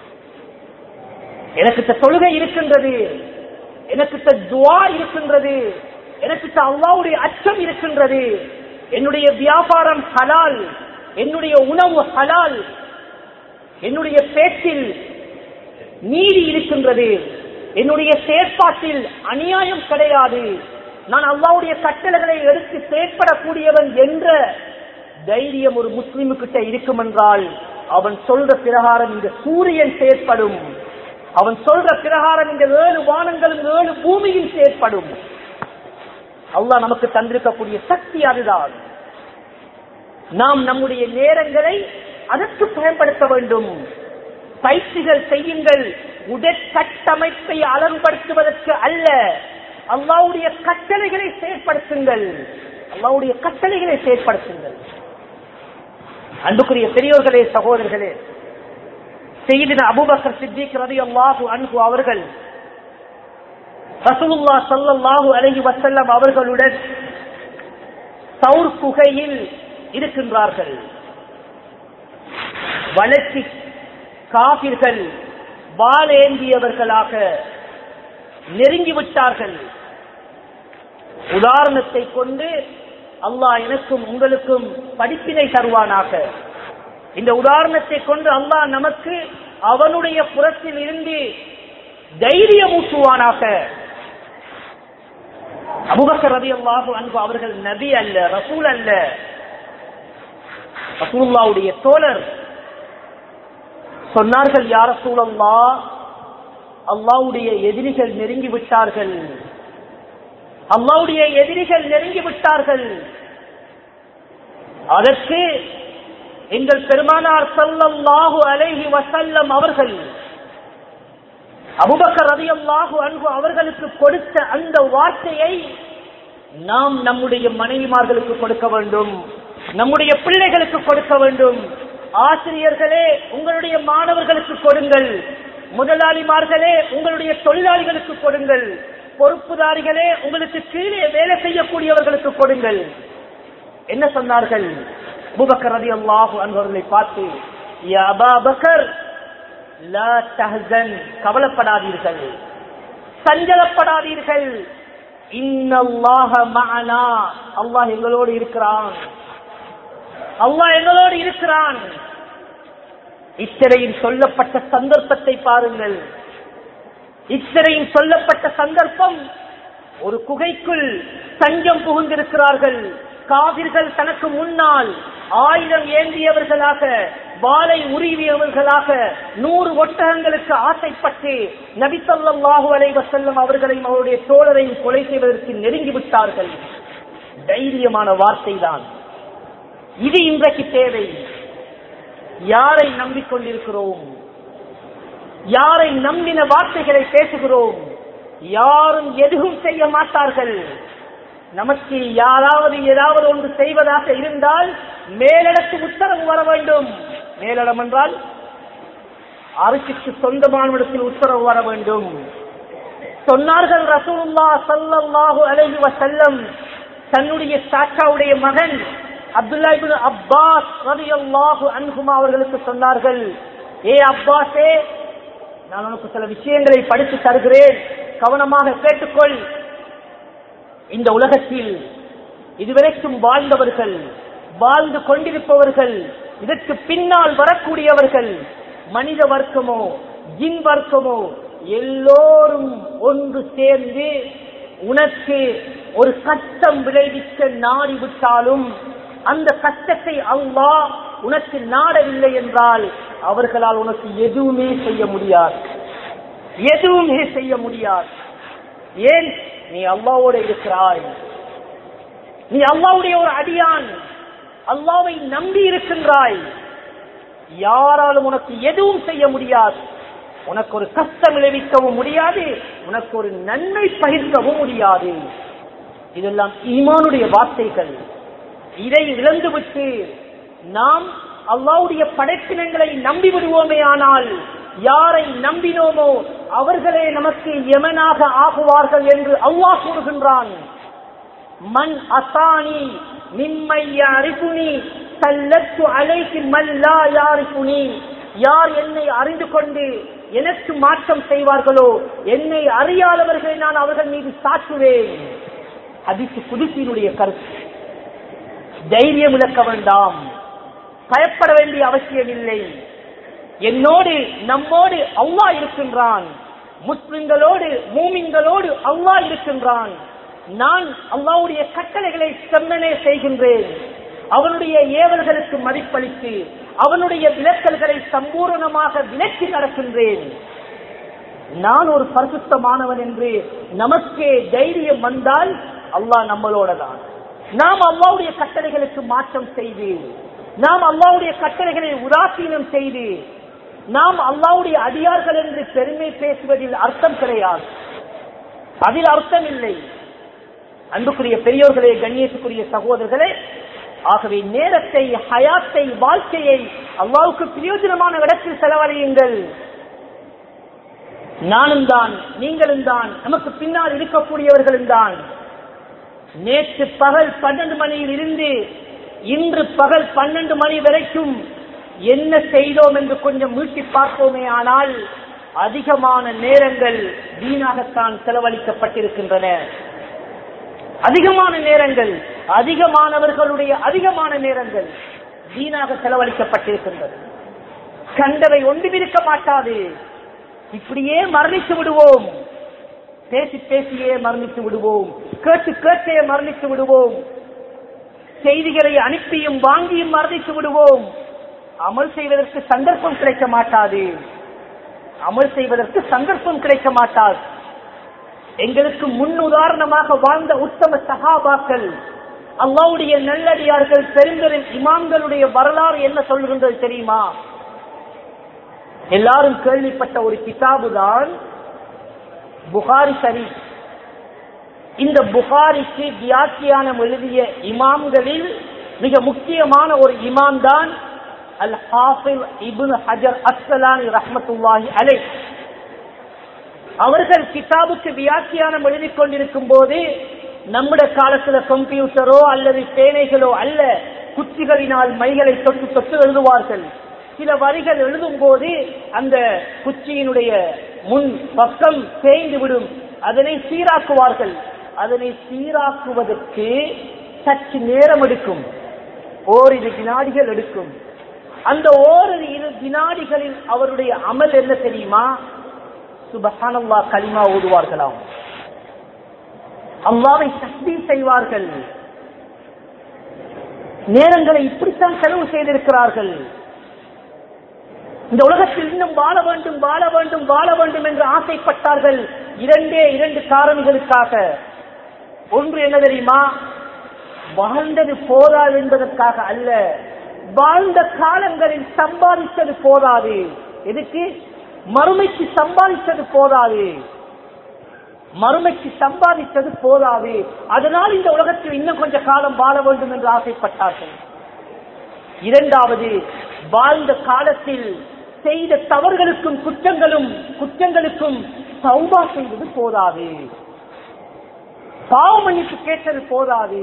A: எனக்கு தொழுகை இருக்கின்றது எனக்கு துவா இருக்கின்றது எனக்கு அல்லாவுடைய அச்சம் இருக்கின்றது என்னுடைய வியாபாரம் ஹலால் என்னுடைய உணவு ஹலால் என்னுடைய பேச்சில் நீதி இருக்கின்றது என்னுடைய செயற்பாட்டில் அநியாயம் கிடையாது நான் அல்லாவுடைய கட்டளைகளை எடுத்து செயற்படக்கூடியவன் என்ற தைரியம் ஒரு முஸ்லிமு கிட்ட இருக்கும் என்றால் அவன் சொல்ற பிரகாரம் இந்த சூரியன் செயற்படும் அவன் சொல்ற பிரகாரம் இந்த ஏழு வானங்களும் ஏழு பூமியில் செயற்படும் அல்லாஹ் நமக்கு தந்திருக்கக்கூடிய சக்தி அதுதான் நாம் நம்முடைய நேரங்களை அதற்கு பயன்படுத்த வேண்டும் பயிற்சிகள் செய்யுங்கள் உடற்கட்டமைப்பை அலங்குபடுத்துவதற்கு அல்ல அல்லாவுடைய கட்டளைகளை செயற்படுத்துங்கள் அல்லாவுடைய கட்டளைகளை செயற்படுத்துங்கள் அன்புக்குரிய பெரியோர்களே சகோதரர்களே செய்தின அபுபக்கர் சித்திக் ரதி அல்லாஹு அன்பு அவர்கள் ரசூலுல்லா ஸல்லல்லாஹு அலைஹி வஸல்லம் அவர்களுடன் சவுர் குகையில் இருக்கின்றார்கள் வளர்ச்சி காபிர்கள் வாழேந்தியவர்களாக நெருங்கிவிட்டார்கள் உதாரணத்தை கொண்டு அல்லாஹ் எனக்கும் உங்களுக்கும் படிப்பினை தருவானாக இந்த உதாரணத்தை கொண்டு அல்லாஹ் நமக்கு அவனுடைய புறத்தில் இருந்து தைரியம் ஊட்டுவானாக அபுபக்கர் ரதி அல்லாஹு அன்பு அவர்கள் நபி அல்ல ரசூல் அல்ல ரசூல்லாவுடைய தோழர் சொன்னார்கள் யார சூழல்லா அல்லாவுடைய எதிரிகள் நெருங்கி விட்டார்கள் அல்லாவுடைய எதிரிகள் நெருங்கி விட்டார்கள் அதற்கு எங்கள் பெருமானார் சல்லல்லாஹு அலைஹி வசல்லம் அவர்கள் அபுபக்கர் ரதியல்லாஹு அன்பு அவர்களுக்கு கொடுத்த அந்த வார்த்தையை நாம் நம்முடைய மனைவிமார்களுக்கு கொடுக்க வேண்டும் நம்முடைய பிள்ளைகளுக்கு கொடுக்க வேண்டும் ஆசிரியர்களே உங்களுடைய மாணவர்களுக்கு கொடுங்கள் முதலாளிமார்களே உங்களுடைய தொழிலாளிகளுக்கு கொடுங்கள் பொறுப்புதாரிகளே உங்களுக்கு கீழே வேலை செய்யக்கூடியவர்களுக்கு கொடுங்கள் என்ன சொன்னார்கள் அபூபக்கர் ரலியல்லாஹு அன்ஹு அவர்களை பார்த்து யா அபாபக்கர் லா தஹ்சன் கவலைப்படாதீர்கள் சஞ்சலப்படாதீர்கள் இன்னல்லாஹ மஅனா அல்லாஹ் எங்களோடு இருக்கிறான் அல்லாஹ் எங்களோடு இருக்கிறான் இத்திரையில் சொல்லப்பட்ட சந்தர்ப்பத்தை பாருங்கள் இத்திரையில் சொல்லப்பட்ட சந்தர்ப்பம் ஒரு குகைக்குள் தஞ்சம் புகுந்திருக்கிறார்கள் காவிர்கள் தனக்கு முன்னால் ஆயுதம் ஏந்தியவர்களாக வாளை உருவியவர்களாக நூறு ஒட்டகங்களுக்கு ஆசைப்பட்டு நபித்தல்லாஹு அலைவ செல்லும் அவர்களையும் அவருடைய தோழரையும் கொலை செய்வதற்கு நெருங்கி விட்டார்கள் தைரியமான வார்த்தை தான் இது இன்றைக்கு தேவை யாரை நம்பிக்கொண்டிருக்கிறோம் யாரை நம்பின வார்த்தைகளை பேசுகிறோம் யாரும் எதுவும் செய்ய மாட்டார்கள் நமக்கு யாராவது ஏதாவது ஒன்று செய்வதாக இருந்தால் மேலிடத்து உத்தரவு வர வேண்டும் மேலிடம் என்றால் அரசுக்கு சொந்தமானவிடத்தில் உத்தரவு வர வேண்டும் சொன்னார்கள் ரசூலுல்லா சல்லல்லாஹு அலைஹி வஸல்லம் தன்னுடைய சாச்சாவுடைய மகன் அப்துல்லா இப்னு அப்பாஸ் ரலியல்லாஹு அன்ஹுமா அவர்களுக்கு சொன்னார்கள் ஏ அப்பாஸே நான் உனக்கு சில விஷயங்களை படித்து தருகிறேன் கவனமாக கேட்டுக்கொள் இந்த உலகத்தில் இதுவரைக்கும் வாழ்ந்தவர்கள் வாழ்ந்து கொண்டிருப்பவர்கள் இதற்கு பின்னால் வரக்கூடியவர்கள் மனித வர்க்கமோ ஜின் வர்க்கமோ எல்லோரும் ஒன்று சேர்ந்து உனக்கு ஒரு கஷ்டம் விளைவிக்க நாடி விட்டாலும் அந்த கஷ்டத்தை அல்லாஹ் உனக்கு நாடவில்லை என்றால் அவர்களால் உனக்கு எதுவுமே செய்ய முடியாது எதுவுமே செய்ய முடியாது ஏன் நீ அல்லாவோட இருக்கிறாய் நீ அல்லாவுடைய ஒரு அடியான் அல்லாவை நம்பி இருக்கின்றாய் யாராலும் உனக்கு எதுவும் செய்ய முடியாது உனக்கு ஒரு கஷ்டம் விளைவிக்கவும் முடியாது உனக்கு ஒரு நன்மை பகிர்க்கவும் முடியாது இதெல்லாம் ஈமானுடைய வார்த்தைகள் இதை இழந்துவிட்டு நாம் அல்லாவுடைய படைப்பினங்களை நம்பி விடுவோமே ஆனால் யாரை நம்பினோமோ அவர்களே நமக்கு எமனாக ஆகுவார்கள் என்று அல்லாஹ் கூறுகின்றான் மண் அசானி நிம்மைய அறிப்புனி சல்லத்து அலைக்கு மல்லா யாரிப்புனி யார் என்னை அறிந்து கொண்டு எனக்கு மாற்றம் செய்வார்களோ என்னை அறியாதவர்களை நான் அவர்கள் மீது சாற்றுவேன் அதிக்கு புதுப்பினுடைய கருத்து தைரியம் இழக்க வேண்டாம் பயப்பட வேண்டிய அவசியம் இல்லை என்னோடு நம்மோடு அவ்வா இருக்கின்றான் முஸ்லிம்களோடு மூமின்களோடு அவ்வா இருக்கின்றான் நான் அல்லாவுடைய கட்டளைகளை செம்மனே செய்கின்றேன் அவனுடைய ஏவல்களுக்கு மதிப்பளித்து அவனுடைய விலக்கல்களை சம்பூரணமாக விலக்கி நடக்கின்றேன் நான் ஒரு பரிசுத்தமானவன் என்று நமக்கே தைரியம் வந்தால் அல்லாஹ் நம்மளோட தான் நாம் அல்லாவுடைய கட்டளைகளுக்கு மாற்றம் செய்து நாம் அல்லாவுடைய கட்டளைகளை உதாசீனம் செய்து நாம் அல்லாவுடைய அடியார்கள் என்று பெருமை பேசுவதில் அர்த்தம் கிடையாது அதில் அர்த்தம் இல்லை அன்புக்குரிய பெரியோர்களே கண்ணியத்துக்குரிய சகோதரர்களே ஆகவே நேரத்தை ஹயாத்தை வாழ்க்கையை அல்லாவுக்கு பிரயோஜனமான இடத்தில் செலவழியுங்கள் நானும் தான் நீங்களும் தான் நமக்கு பின்னால் இருக்கக்கூடியவர்களும் தான் நேற்று பகல் பன்னெண்டு மணியில் இருந்து இன்று பகல் பன்னெண்டு மணி வரைக்கும் என்ன செய்தோம் என்று கொஞ்சம் மீட்டி பார்ப்போமே ஆனால் அதிகமான நேரங்கள் வீணாகத்தான் செலவழிக்கப்பட்டிருக்கின்றன அதிகமான நேரங்கள் அதிகமானவர்களுடைய அதிகமான நேரங்கள் வீணாக செலவழிக்கப்பட்டிருக்கின்றது கண்டவை ஒன்றும் இருக்க மாட்டாது இப்படியே மரணித்து விடுவோம் பேசி பேசியே மரணித்து விடுவோம் கேட்டு கேட்டே மரணித்து விடுவோம் செய்திகளை அனுப்பியும் வாங்கியும் மரணித்து விடுவோம் அமல் செய்வதற்கு சந்தர்ப்பம் கிடைக்க மாட்டாது அமல் செய்வதற்கு சந்தர்ப்பம் கிடைக்க மாட்டாது எங்களுக்கு முன் உதாரணமாக வாழ்ந்த உத்தம சகாபாக்கள் அல்லாவுடைய நல்லடியார்கள் பெருந்தரின் இமாம்களுடைய வரலாறு என்ன சொல்கின்றது தெரியுமா எல்லாரும் கேள்விப்பட்ட ஒரு கிதாபு தான் புகாரி ஷரீப் இந்த புகாரிக்கு வியாக்கியானம் எழுதிய இமாம்களில் மிக முக்கியமான ஒரு இமாம் தான் அல் ஹாஃபில் இபுன் ஹஜர் அஸ்லானி ரஹமத்துல்லாஹி அலை அவர்கள் கிதாபுக்கு வியாக்கியானம் எழுதிக் கொண்டிருக்கும் போது நம்முடைய காலத்துல கம்ப்யூட்டரோ அல்லது பேனைகளோ அல்ல குச்சிகளினால் மைகளை தொட்டு தொட்டு எழுதுவார்கள் சில வரிகள் எழுதும் போது அந்த குச்சியினுடைய முன் பக்கம் தேய்ந்து விடும் அதனை சீராக்குவார்கள் அதனை சீராக்குவதற்கு சற்று நேரம் எடுக்கும் ஓரிரு வினாடிகள் எடுக்கும் அந்த ஓரிரு இரு வினாடிகளில் அவருடைய அமல் என்ன தெரியுமா சுபஹானல்லா கலிமா ஓதுவார்களாம் அல்லாவை சக்தி செய்வார்கள் நேரங்களை இப்படித்தான் செலவு செய்திருக்கிறார்கள் இந்த உலகத்தில் இன்னும் வாழ வேண்டும் வாழ வேண்டும் வாழ வேண்டும் என்று ஆசைப்பட்டார்கள் இரண்டே இரண்டு காரணிகளுக்காக ஒன்று என்ன தெரியுமா வாழ்ந்தது போதாது என்பதற்காக அல்ல வாழ்ந்த காலங்களில் சம்பாதித்தது போதாது எதுக்கு மறுமைக்கு சம்பாதித்தது போதாது மறுமைக்கு சம்பாதித்தது போதாது அதனால் இந்த உலகத்தில் இன்னும் கொஞ்ச காலம் வாழ வேண்டும் என்று ஆசைப்பட்டார்கள் இரண்டாவது வாழ்ந்த காலத்தில் செய்த தவறுகளுக்கும் குற்றங்களும் குற்றங்களுக்கும் சௌபா செய்வது போதாது பாவ மன்னிப்பு கேட்டது போதாது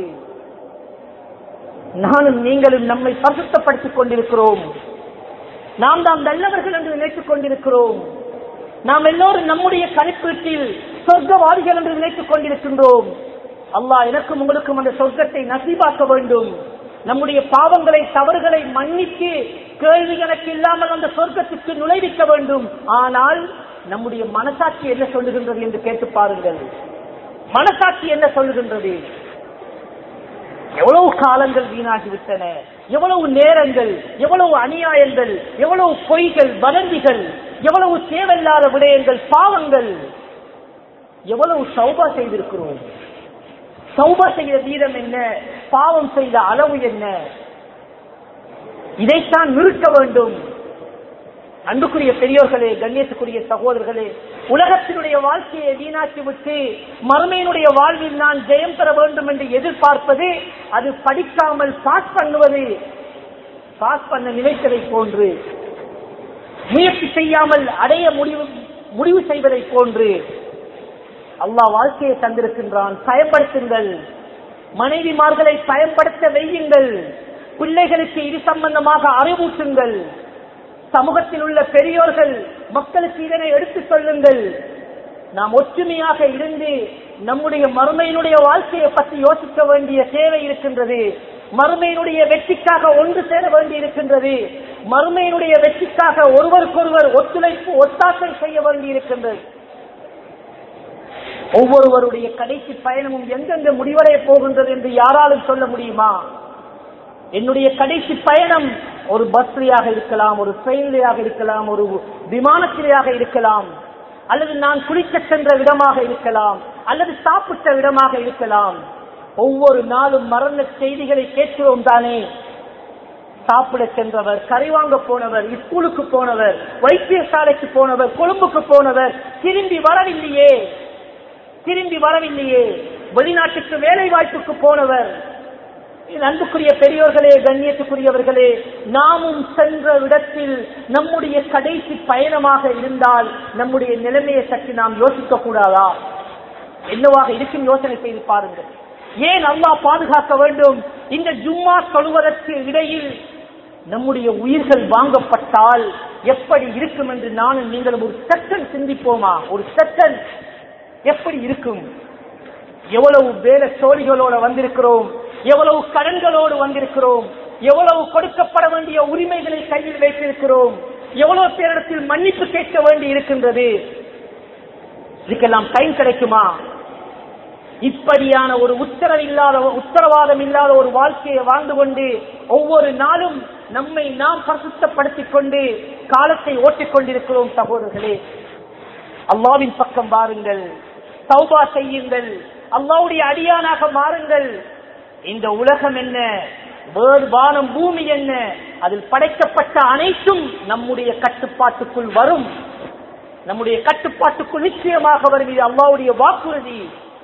A: நானும் நீங்களும் நம்மை பரிசுத்தப்படுத்திக் கொண்டிருக்கிறோம் நாம் தான் நல்லவர்கள் என்று நினைத்துக் கொண்டிருக்கிறோம் நாம் எல்லோரும் நம்முடைய கணிப்பீட்டில் சொர்க்கவாதிகள் என்று நினைத்துக் கொண்டிருக்கின்றோம் அல்லாஹ் எனக்கும் உங்களுக்கும் அந்த சொர்க்கத்தை நசீபாக்க வேண்டும் நம்முடைய பாவங்களை தவறுகளை மன்னித்து கேள்வி கணக்கு இல்லாமல் அந்த சொர்க்கத்துக்கு நுழைவிக்க வேண்டும் ஆனால் நம்முடைய மனசாட்சி என்ன சொல்லுகின்றது என்று கேட்டு பாருங்கள் மனசாட்சி என்ன சொல்லுகின்றது எவ்வளவு காலங்கள் வீணாகிவிட்டன எவ்வளவு நேரங்கள் எவ்வளவு அநியாயங்கள் எவ்வளவு பொய்கள் வதந்திகள் எவ்வளவு தேவையில்லாத விடயங்கள் பாவங்கள் எவ்வளவு சௌபா செய்திருக்கிறோம் சௌபா செய்த வீதம் என்ன பாவம் செய்த அளவு என்ன இதைத்தான் நிறுத்த வேண்டும் அன்புக்குரிய பெரியோர்களே கண்ணியத்துக்குரிய சகோதரர்களே உலகத்தினுடைய வாழ்க்கையை வீணாக்கி விட்டு மறுமையினுடைய வாழ்வில் நான் ஜெயம் பெற வேண்டும் என்று எதிர்பார்ப்பது அது படிக்காமல் பாஸ் பண்ணுவது பாஸ் பண்ண நினைத்ததை போன்று முயற்சி செய்யாமல் அடைய முடிவு முடிவு செய்வதை போன்று அல்லாஹ் வாழ்க்கையை தந்திருக்கின்றான் பயன்படுத்துங்கள் மனைவிமார்களை பயன்படுத்த வையுங்கள் பிள்ளைகளுக்கு இது சம்பந்தமாக அறிவூட்டுங்கள் சமூகத்தில் உள்ள பெரியோர்கள் மக்களுக்கு இதனை எடுத்துச் சொல்லுங்கள் நாம் ஒற்றுமையாக இருந்து நம்முடைய மறுமையினுடைய வாழ்க்கையை பற்றி யோசிக்க வேண்டிய தேவை இருக்கின்றது மறுமையினுடைய வெற்றிக்காக ஒன்று சேர வேண்டி இருக்கின்றது மறுமையினுடைய வெற்றிக்காக ஒருவருக்கொருவர் ஒத்துழைப்பு ஒத்தாசை செய்ய வேண்டி இருக்கின்றது ஒவ்வொருவருடைய கடைசி பயணமும் எங்கெங்க முடிவடைய போகின்றது என்று யாராலும் சொல்ல முடியுமா என்னுடைய கடைசி பயணம் ஒரு பஸ்லியாக இருக்கலாம் ஒரு ட்ரெயின்லையாக இருக்கலாம் ஒரு விமானத்திலேயாக இருக்கலாம் அல்லது நான் குளிக்க சென்ற விடமாக இருக்கலாம் அல்லது சாப்பிட்ட விடமாக இருக்கலாம் ஒவ்வொரு நாளும் மரண செய்திகளை கேட்கிறோம் தானே சாப்பிட சென்றவர் கறி வாங்க போனவர் ஸ்கூலுக்கு போனவர் வைத்தியசாலைக்கு போனவர் கொழும்புக்கு போனவர் திரும்பி வரவில்லையே திரும்பி வரவில்லையே வெளிநாட்டுக்கு வேலை வாய்ப்புக்கு போனவர் அன்புக்குரிய பெரியோர்களே கண்ணியத்துக்குரியவர்களே நாமும் சென்ற இடத்தில் நம்முடைய கடைசி பயணமாக இருந்தால் நம்முடைய நிலைமையை சற்று நாம் யோசிக்க கூடாதா என்னவாக இருக்கும் யோசனை செய்து பாருங்கள் ஏன் அல்லா பாதுகாக்க வேண்டும் இந்த ஜும்மா சொல்வதற்கு இடையில் நம்முடைய உயிர்கள் வாங்கப்பட்டால் எப்படி இருக்கும் என்று நானும் நீங்களும் ஒரு செகண்ட் சிந்திப்போமா ஒரு செகண்ட் எப்படி இருக்கும் எவ்வளவு வேல சோழிகளோட வந்திருக்கிறோம் எவ்வளவு கடன்களோடு வந்திருக்கிறோம் எவ்வளவு கொடுக்கப்பட வேண்டிய உரிமைகளை கையில் வைத்திருக்கிறோம் எவ்வளவு பேரிடத்தில் மன்னிப்பு கேட்க வேண்டி இருக்கின்றது இதுக்கெல்லாம் டைம் கிடைக்குமா இப்படியான ஒரு உத்தரவு இல்லாத உத்தரவாதம் இல்லாத ஒரு வாழ்க்கையை வாழ்ந்து கொண்டு ஒவ்வொரு நாளும் நம்மை நாம் பரிசுத்தப்படுத்திக் கொண்டு காலத்தை ஓட்டிக் கொண்டிருக்கிறோம் சகோதரர்களே அல்லாவின் பக்கம் பாருங்கள் சௌபா செய்யுங்கள் அல்லாவுடைய அடியானாக மாறுங்கள் இந்த உலகம் என்ன வேறு வானம் பூமி என்ன அதில் படைக்கப்பட்ட அனைத்தும் நம்முடைய கட்டுப்பாட்டுக்குள் வரும் நம்முடைய கட்டுப்பாட்டுக்குள் நிச்சயமாக வரும் இது அல்லாவுடைய வாக்குறுதி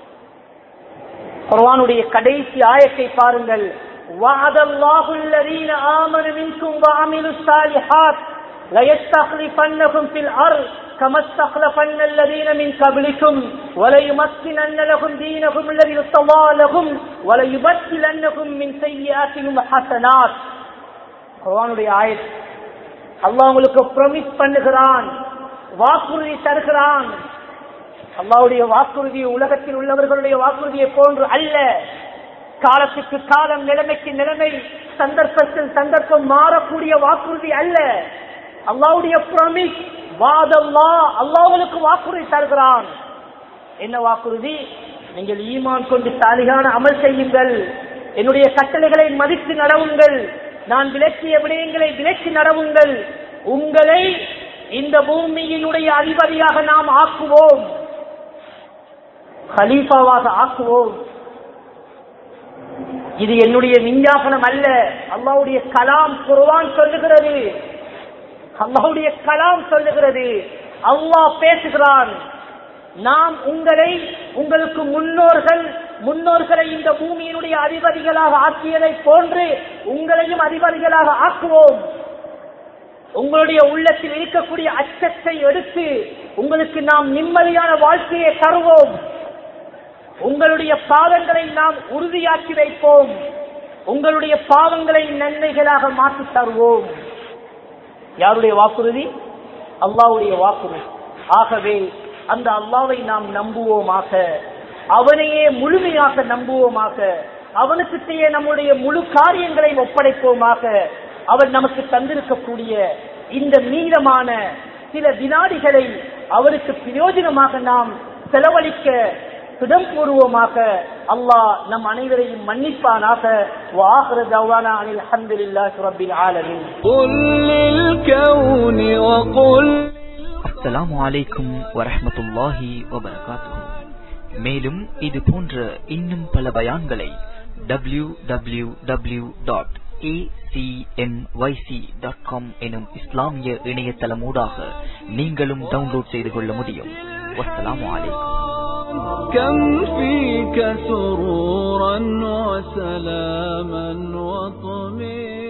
A: குர்ஆனுடைய கடைசி ஆயத்தை பாருங்கள் وعد الله الذين آمنوا منكم وعملوا الصالحات ليستخلفنهم في الأرض كما استخلفن الذين من قبلكم وليمكنن لهم دينهم الذي ارتضى لهم وليبدلنهم من سيئاتهم حسنات குர்ஆனுடைய ஆயத் அல்லாஹ் உங்களுக்கு ப்ரொமிஸ் பண்ணுகிறான் வாக்குறுதி தருகிறான் அல்லாவுடைய வாக்குறுதி உலகத்தில் உள்ளவர்களுடைய வாக்குறுதியை போன்று அல்ல காலத்துக்கு காலம் நிலைமைக்கு நிலைமை சந்தர்ப்பத்தில் சந்தர்ப்பம் மாறக்கூடிய வாக்குறுதி அல்ல அல்லாவுடைய ப்ராமிஸ் வாதல்லா அல்லாவுக்கு வாக்குறுதி தருகிறான் என்ன வாக்குறுதி நீங்கள் ஈமான் கொண்டு சாலிகான அமல் செய்யுங்கள் என்னுடைய கட்டளைகளை மதித்து நடவுங்கள் நான் விளக்கிய விடயங்களை விலக்கி நடவுங்கள் உங்களை இந்த பூமியினுடைய அதிபதியாக நாம் ஆக்குவோம் ஹலீஃபாவாக ஆக்குவோம் இது என்னுடைய விஞ்ஞாபனம் அல்ல அல்லாவுடைய கலாம் குர்ஆன் சொல்லுகிறது அல்லாவுடைய கலாம் சொல்லுகிறது அல்லாஹ் பேசுகிறான் நாம் உங்களை உங்களுக்கு முன்னோர்கள் முன்னோர்களை இந்த பூமியினுடைய அதிபதிகளாக ஆக்கியதை போன்று உங்களையும் அதிபதிகளாக ஆக்குவோம் உங்களுடைய உள்ளத்தில் இருக்கக்கூடிய அச்சத்தை எடுத்து உங்களுக்கு நாம் நிம்மதியான வாழ்க்கையை தருவோம் உங்களுடைய பாவங்களை நாம் உறுதியாக்கி வைப்போம் உங்களுடைய பாவங்களை நன்மைகளாக மாற்றி தருவோம் யாருடைய வாக்குறுதி அல்லாவுடைய வாக்குறுதி ஆகவே அந்த அல்லாவை நாம் நம்புவோமாக அவனையே முழுமையாக நம்புவோமாக அவனுக்கிட்டேயே நம்முடைய முழு காரியங்களை ஒப்படைப்போமாக அவன் நமக்கு தந்திருக்கக்கூடிய இந்த மீதமான சில வினாடிகளை அவனுக்கு பிரயோஜனமாக நாம் செலவழிக்க இடம் கூறுவோமாக அல்லாஹ் நம் அனைவரையும் மன்னிப்பானாக வாஹர தவானா அனில் அஹமதுல்லாஹி ரப்பில் ஆலமீன்
B: قل للكون وقل
C: அஸ்ஸலாமு அலைக்கும் வரஹ்மத்துல்லாஹி வபரகாத்துஹு மேலும் இது போன்ற இன்னும் பல பயான்களை W W W dot dot com எனும் இஸ்லாமிய இணையதளமூடாக நீங்களும் டவுன்லோட் செய்து கொள்ள முடியும் வஸ்ஸலாமு அலைக்கும்
B: كم فيك سرورا وسلاما وطمئنا